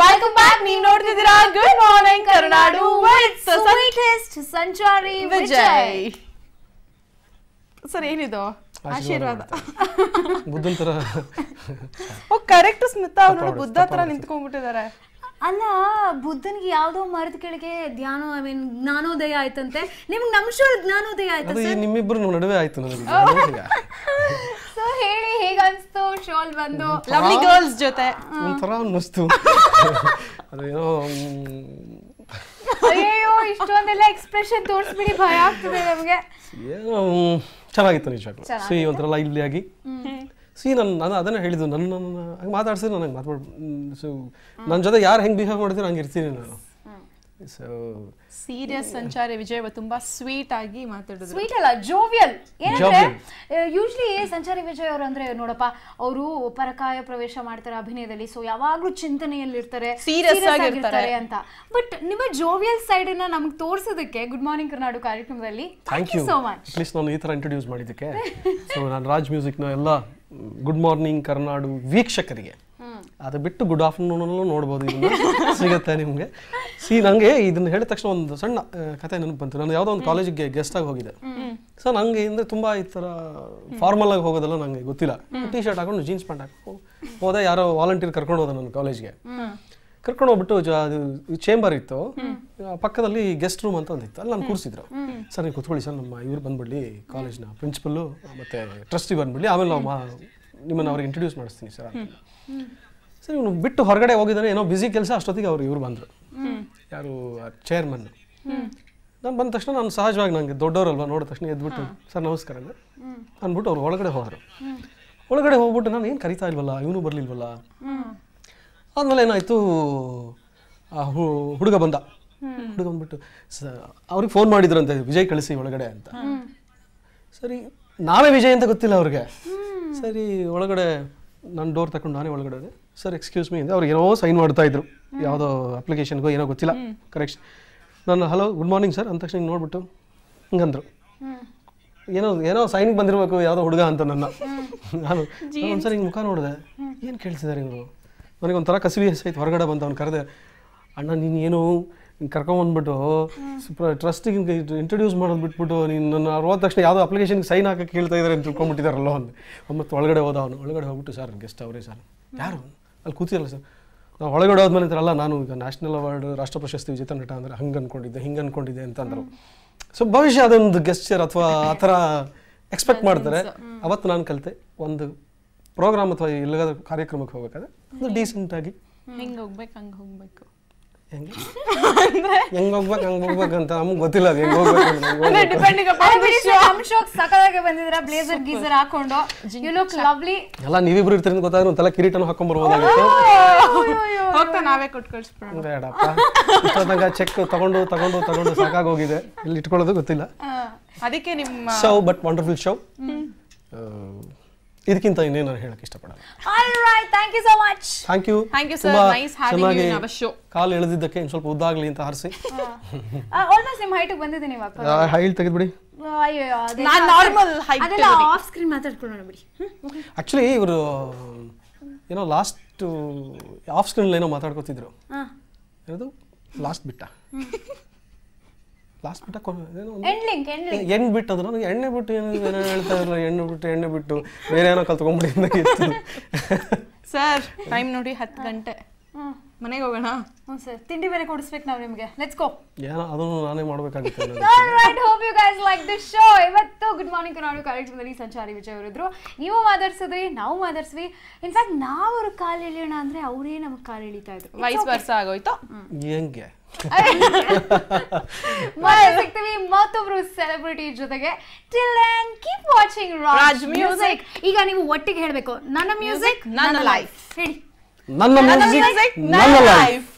Welcome back ನೀವ್ ನೋಡ್ತಿದ್ದೀರಾ good morning Karnataka with sweetest Sanchari Vijay sir ಏನಿದು ಆಶೀರ್ವಾದ ಬುದ್ಧನ್ ತರ ಓ ಕರೆಕ್ಟ್ ಸ್ಮಿತಾ ಅವ್ರು ನೋಡಿ ಬುದ್ಧ ತರ ನಿಂತ್ಕೊಂಡ್ಬಿಟ್ಟಿದ್ದಾರೆ ಅಲ್ಲ ಬುದ್ಧನಿಗೆ ಯಾವ್ದೋ ಮರದ ಕೆಳಗೆ ಧ್ಯಾನ ಐ ಮೀನ್ ಜ್ಞಾನೋದಯ ಆಯ್ತಂತೆ ನಿಮ್ಗೆ ನಮ್ ಶೋ ಜ್ಞಾನೋದಯ ಆಯ್ತು ಅದು ಈ ನಿಮ್ಮಿಬ್ಬರು ನಡುವೆ ಆಯ್ತು ನನಗೆ ಸೊ ಹೇಳಿ ಹೇಗ ಅನ್ಸ್ತು ಶೋಲ್ ಬಂದು ಲವ್ಲಿ ಗರ್ಲ್ಸ್ ಜೊತೆ ಒಂಥರ ಅನ್ನಿಸ್ತು ಅದೇನೋ ಮ್, ಅಯ್ಯೋ ಇಷ್ಟೊಂದೆಲ್ಲ ಎಕ್ಸ್ಪ್ರೆಷನ್ ತೋರಿಸ್ಬಿಡಿ ಭಯ ಆಗ್ತದೆ ನಮ್ಗೆ ಏನೋ ಮ್, ಚೆನ್ನಾಗಿತ್ತು ನಿಜವಾಗ್ಲು ಸಿ ಒಂಥರ ಲೈವ್ಲಿ ಆಗಿ ಸಿ ನಾನು ನಾನು ಅದನ್ನೇ ಹೇಳಿದ್ದು ನನ್ನ ನನ್ನ ಹಂಗೆ ಮಾತಾಡ್ಸಿದ್ರೆ ನನಗೆ ಮಾತಾಡ್ ಸೊ ನನ್ನ ಜೊತೆ ಯಾರು ಹೆಂಗೆ ಬಿಹೇವ್ ಮಾಡ್ತೀರೋ ಹಂಗೆ ಇರ್ತೀನಿ ನಾನು ಸೊ ಸೀರಿಯಸ್ ಸಂಚಾರಿ ವಿಜಯ್ ಇವತ್ತು ತುಂಬಾ ಸ್ವೀಟ್ ಆಗಿ ಮಾತಾಡಿದ್ರು ಸ್ವೀಟ್ ಅಲ್ಲ ಜೋವಿಯಲ್ ಏನಂದ್ರೆ Jovial. ಯೂಶ್ಲಿ ಸಂಚಾರಿ ವಿಜಯ್ ಅವರು ಅಂದ್ರೆ ನೋಡಪ್ಪ ಅವರು ಪರಕಾಯ ಪ್ರವೇಶ ಮಾಡ್ತಾರೆ ಅಭಿನಯದಲ್ಲಿ ಸೊ ಯಾವಾಗ್ಲೂ ಚಿಂತನೆಯಲ್ಲಿರ್ತಾರೆ Serious serious ಆಗಿರ್ತಾರೆ. ಆಗಿರ್ತಾರೆ ಅಂತ ಬಟ್ ನಿಮ್ಮ ಜೋವಿಯಲ್ ಸೈಡ್ ಅನ್ನ ನಮ್ಗೆ ತೋರ್ಸೋದಕ್ಕೆ ಗುಡ್ ಮಾರ್ನಿಂಗ್ ಕರ್ನಾಟಕ ಕಾರ್ಯಕ್ರಮದಲ್ಲಿ thank you so much at least ನಾನು ಈ ಥರ ಇಂಟ್ರೊಡ್ಯೂಸ್ ಮಾಡಿದ್ದಕ್ಕೆ ಸೊ ನಾನು ರಾಜ್ ಮ್ಯೂಸಿಕ್ನ ಎಲ್ಲ ಗುಡ್ ಮಾರ್ನಿಂಗ್ ಕರ್ನಾಡು ವೀಕ್ಷಕರಿಗೆ ಅದು ಬಿಟ್ಟು ಗುಡ್ ಆಫ್ಟರ್ನೂನಲ್ಲೂ ನೋಡ್ಬೋದು ಇದನ್ನ ಸಿಗುತ್ತೆ ನಿಮಗೆ ಸಿ ನನಗೆ ಇದನ್ನ ಹೇಳಿದ ತಕ್ಷಣ ಒಂದು ಸಣ್ಣ ಆ, ಕತೆ ನೆನಪು ಬಂತು ನಾನು ಯಾವುದೋ ಒಂದು ಕಾಲೇಜಿಗೆ ಗೆಸ್ಟ್ ಆಗಿ ಹೋಗಿದ್ದೆ ಸೊ ನನಗೆ ಅಂದರೆ ತುಂಬ ಈ ಥರ ಫಾರ್ಮಲ್ ಆಗಿ ಹೋಗೋದೆಲ್ಲ ನನಗೆ ಗೊತ್ತಿಲ್ಲ ಟಿ ಶರ್ಟ್ ಹಾಕೊಂಡು ಜೀನ್ಸ್ ಪ್ಯಾಂಟ್ ಹಾಕೊಂಡು ಹೋದೆ ಯಾರೋ ವಾಲಂಟಿಯರ್ ಕರ್ಕೊಂಡು ಹೋದ ನನ್ನ ಕಾಲೇಜ್ಗೆ ಕರ್ಕೊಂಡು ಹೋಗ್ಬಿಟ್ಟು ಜ ಅದು ಚೇಂಬರ್ ಇತ್ತು ಆ ಪಕ್ಕದಲ್ಲಿ ಗೆಸ್ಟ್ ರೂಮ್ ಅಂತ ಒಂದಿತ್ತು ಅಲ್ಲಿ ನಾನು ಕೂರಿಸಿದ್ರು ಸರ್ ನೀವು ಕುತ್ಕೊಳ್ಳಿ ಸರ್ ನಮ್ಮ ಇವ್ರು ಬಂದ್ಬಿಡ್ಲಿ ಕಾಲೇಜ್ನ ಪ್ರಿನ್ಸಿಪಲ್ಲು ಮತ್ತೆ ಟ್ರಸ್ಟಿ ಬಂದ್ಬಿಡ್ಲಿ ಆಮೇಲೆ ನಾವು ಮಾ ನಿಮ್ಮನ್ನು ಅವ್ರಿಗೆ ಇಂಟ್ರೊಡ್ಯೂಸ್ ಮಾಡಿಸ್ತೀನಿ ಸರ್ ಅಂತ ಸರ್ ಇವನು ಬಿಟ್ಟು ಹೊರಗಡೆ ಹೋಗಿದ್ದಾನೆ ಏನೋ ಬ್ಯುಸಿ ಕೆಲಸ ಅಷ್ಟೊತ್ತಿಗೆ ಅವ್ರು ಇವ್ರು ಬಂದರು ಯಾರು ಚೇರ್ಮನ್ ನಾನು ಬಂದ ತಕ್ಷಣ ನಾನು ಸಹಜವಾಗಿ ನನಗೆ ದೊಡ್ಡವರಲ್ವಾ ನೋಡಿದ ತಕ್ಷಣ ಎದ್ಬಿಟ್ಟು ಸರ್ ನಮಸ್ಕಾರ ಅಂದೆ. ಅಂದ್ಬಿಟ್ಟು ಅವ್ರು ಒಳಗಡೆ ಹೋದರು ಒಳಗಡೆ ಹೋಗ್ಬಿಟ್ಟು ನಾನು ಏನು ಕರಿತಾ ಇಲ್ವಲ್ಲ ಇವನು ಬರಲಿಲ್ವಲ್ಲ ಆದ್ಮೇಲೆ ಏನಾಯ್ತು ಆ ಹು- ಹುಡುಗ ಬಂದ ಹುಡುಗ ಬಂದ್ಬಿಟ್ಟು ಸ ಅವ್ರಿಗೆ ಫೋನ್ ಮಾಡಿದ್ರಂತೆ ವಿಜಯ್ ಕಳಿಸಿ ಒಳಗಡೆ ಅಂತ ಸರಿ ನಾವೇ ವಿಜಯ್ ಅಂತ ಗೊತ್ತಿಲ್ಲ ಅವ್ರಿಗೆ ಸರಿ ಒಳಗಡೆ ನಾನು ಡೋರ್ ತಗೊಂಡು ನಾನೇ ಒಳಗಡೆ ಹೋದೆ ಸರ್ ಎಕ್ಸ್ಕ್ಯೂಸ್ ಮೀ ಅಂದ್ರೆ ಅವ್ರು ಏನೋ ಸೈನ್ ಮಾಡ್ತಾ ಇದ್ರು ಯಾವುದೋ ಅಪ್ಲಿಕೇಶನ್ಗೋ ಏನೋ ಗೊತ್ತಿಲ್ಲ ಕರೆಕ್ಷನ್ ನಾನು ಹಲೋ ಗುಡ್ ಮಾರ್ನಿಂಗ್ ಸರ್ ಅಂದ ತಕ್ಷಣ ಹಿಂಗೆ ನೋಡ್ಬಿಟ್ಟು ಹಿಂಗಂದ್ರು ಏನೋ ಏನೋ ಸೈನ್ಗೆ ಬಂದಿರಬೇಕು ಯಾವುದೋ ಹುಡುಗ ಅಂತ ನನ್ನ ನಾನು ನಾನು ಒಂದ್ಸರಿ ಹಿಂಗೆ ಮುಖ ನೋಡಿದೆ ಏನು ಕೇಳ್ತಿದ್ದಾರೆ ಇವರು ನನಗೆ ಒಂಥರ ಕಸಿವಿ ಹೆಸಾಯ್ತು ಹೊರಗಡೆ ಬಂದು ಅವ್ನು ಕರೆದೆ ಅಣ್ಣ ನೀನು ಏನು ಹಿಂಗೆ ಕರ್ಕೊಂಬಂದ್ಬಿಟ್ಟು ಟ್ರಸ್ಟಿಗೆ ಇಂಟ್ರೊಡ್ಯೂಸ್ ಮಾಡೋದು ಬಿಟ್ಬಿಟ್ಟು ನೀನು ನನ್ನ ಅವ್ರು ಹೋದ ತಕ್ಷಣ ಯಾವುದೋ ಅಪ್ಲಿಕೇಶನ್ಗೆ ಸೈನ್ ಹಾಕಕ್ಕೆ ಕೇಳ್ತಾ ಇದ್ದಾರೆ ಅಂತ ತಿಳ್ಕೊಂಬಿಟ್ಟಿದ್ದಾರಲ್ಲ ಒಂದು ಮತ್ತು ಒಳಗಡೆ ಹೋದ ಅವನು ಒಳಗಡೆ ಹೋಗ್ಬಿಟ್ಟು ಸರ್ ಗೆಸ್ಟ್ ಅವರೇ ಸರ್ ಯಾರು ಅಲ್ಲಿ ಕೂತಿರಲ್ಲ ಸರ್ ನಾವು ಒಳಗಡೆ ಹೋದ್ಮೇಲೆ ಅಂತಾರಲ್ಲ ನಾನು ಈಗ ನ್ಯಾಷನಲ್ ಅವಾರ್ಡ್ ರಾಷ್ಟ್ರ ಪ್ರಶಸ್ತಿ ವಿಜೇತ ನಟ ಅಂದರೆ ಹಂಗೆ ಅನ್ಕೊಂಡಿದ್ದೆ ಹಿಂಗೆ ಅನ್ಕೊಂಡಿದ್ದೆ ಅಂತಂದರು ಸೊ ಭವಿಷ್ಯ ಅದೊಂದು ಗೆಸ್ಚರ್ ಅಥವಾ ಆ ಥರ ಎಕ್ಸ್ಪೆಕ್ಟ್ ಮಾಡ್ತಾರೆ ಅವತ್ತು ನಾನು ಕಲಿತೆ ಒಂದು ಪ್ರೋಗ್ರಾಮ್ ಅಥವಾ ಎಲ್ಲಾದ್ರೂ ಕಾರ್ಯಕ್ರಮಕ್ಕೆ ಹೋಗ್ಬೇಕಾದ್ರೆ ಅದು ಡೀಸೆಂಟಾಗಿ ಹಿಂಗ್ ಹೋಗ್ಬೇಕು ಹಂಗ್ ಹೋಗ್ಬೇಕು ಹೆಂಗೆ ಹೆಂಗೆ ಹೋಗ್ಬೇಕು ಹಂಗೆ ಹೋಗ್ಬೇಕು ಅಂತ ನಮ್ಗೆ ಗೊತ್ತಿಲ್ಲ ಅದು ಹೆಂಗೆ ಹೋಗ್ಬೇಕು ಅಂತ ನಂಗ್ ಹೋಗ್ಬೇಕು. ಡಿಪೆಂಡಿಂಗ್ ನಮ್ ಶೋಕ್ ಸಕಲಾಗಿ ಬಂದಿದ್ರ ಬ್ಲೇಸರ್ ಗೀಸರ್ ಹಾಕೊಂಡು ಯು ಲುಕ್ ಲವ್ಲಿ ಎಲ್ಲ ನೀವಿಬ್ರು ಇರ್ತೀರಿ ಅಂತ ಗೊತ್ತಾದ್ರೆ ಒಂಥರ ಕಿರೀಟನ ಹಾಕೊಂಬರ್ಬೋದಾಗಿತ್ತು ಹೋಗ್ತಾ ನಾವೇ ಕೊಟ್ಟು ಕಳ್ಸ್ಬಿಡೋಣ ಬೇಡಪ್ಪ ಇಷ್ಟೊತ್ತಂಗ ಚೆಕ್ ತಗೊಂಡು ತಗೊಂಡು ತಗೊಂಡು ಸಾಕಾಗೋಗಿದೆ ಇಲ್ಲಿ ಇಟ್ಕೊಳ್ಳೋದು ಗೊತ್ತಿಲ್ಲ ಅದಕ್ಕೆ ನಿಮ್ಮ ಶೋ ಬಟ್ ವಂಡರ್ಫುಲ್ ಶೋ ಇದಕ್ಕಿಂತ ಇನ್ನೇನು ನಾನು ಹೇಳಕ್ ಇಷ್ಟಪಡಲ್ಲ alright thank you so much thank you Thank you, sir. Nice having you in our show. ಕಾಲು ಎಳೆದಿದ್ದಕ್ಕೆ ಇನ್ನು ಸ್ವಲ್ಪ ಉದ್ದಾಗ್ಲಿ ಅಂತ ಹಾರಿಸಿ ಆಲ್ಮೋಸ್ಟ್ ನಿಮ್ಮ ಹೈಟ್ ಬಂದಿದ್ದೀನಿ ಇವಾಗ ಹೈಲ್ ತೆಗೆದ್ಬಿಡಿ ಅಯ್ಯೋ ಅದೆಲ್ಲ- ನಾನ್ normal height ಅದೆಲ್ಲ ಇರೋದು. ಆಫ್ ಸ್ಕ್ರೀನ್ ಮಾತಾಡ್ಕೊಳ್ಳೋಣ ಬಿಡಿ ಆ್ಯಕ್ಚುಲಿ ಇವರು ಏನೋ ಲಾಸ್ಟ್ ಆಫ್ ಸ್ಕ್ರೀನ್ ಏನೋ ಮಾತಾಡ್ಕೋತಿದ್ರು ಹಾ ಏನದು ಲಾಸ್ಟ್ ಬಿಟ್ಟ ಲಾಸ್ಟ್ ಬಿಟ್ಟ ಕೊನೆ- ಏನೋ ಒಂದು- ಎಂಡ್ಲಿಂಗ್ ಎಂಡ್ಲಿಂಗ್ ಎಣ್ಣೆ ಬಿಟ್ಟು ಅಂದ್ರೆ ನನಗೆ ಎಣ್ಣೆ ಬಿಟ್ಟು ಏನು ಏನೋ ಹೇಳ್ತಾ ಇರಲ್ಲ ಎಣ್ಣೆ ಬಿಟ್ಟು ಎಣ್ಣೆ ಬಿಟ್ಟು ಬೇರೆ ಏನೋ ಕಲ್ತ್ಕೊಂಡ್ಬಿಡಿ ಇತ್ತು ಸರ್ ಟೈಮ್ ನೋಡಿ ಹತ್ತು ಗಂಟೆ ಹ್ಮ್ ಮನೆಗೆ ಹೋಗೋಣ ಹ್ಞೂ ಸರ್ ತಿಂಡಿ ಬೇರೆ ಕೊಡಿಸ್ಬೇಕು ನಾವು ನಿಮಗೆ ಲೆಟ್ಸ್ ಗೋ ಏನೋ ಅದನ್ನು ನಾನೇ ಮಾಡಬೇಕಾಗಿತ್ತು right hope you guys like this show ಇವತ್ತು ಗುಡ್ ಮಾರ್ನಿಂಗ್ ಕರ್ನಾಟಕ ಕಾರ್ಯಕ್ರಮದಲ್ಲಿ ಸಂಚಾರಿ ವಿಜಯ್ ಅವರಿದ್ರು ನೀವು ಮಾತಾಡ್ಸಿದ್ರಿ ನಾವು ಮಾತಾಡ್ಸ್ವಿ ಇನ್ಫ್ಯಾಕ್ಟ್ ನಾವು ಅವ್ರ ಕಾಲು ಎಳೆಯೋಣ ಅಂದ್ರೆ ಅವರೇ ನಮಗೆ ಕಾಲು ಎಳಿತಾ ಇದ್ರು ವಯಸ್ ವರ್ಷ ಆಗೋಯ್ತು ಹೆಂಗೆ ಮತ್ತೆ ಸಿಗ್ತೀವಿ ಮತ್ತೊಬ್ರು ಸೆಲೆಬ್ರಿಟಿ ಜೊತೆಗೆ till and keep watching Raj Raj music ಈಗ ನೀವು ಒಟ್ಟಿಗೆ ಹೇಳಬೇಕು ನನ್ನ ಮ್ಯೂಸಿಕ್ ನನ್ನ life. ಹೇಳಿ ನನ್ನ ಮ್ಯೂಸಿಕ್ music, ನನ್ನ ನನ್ನ ಲೈಫ್ life.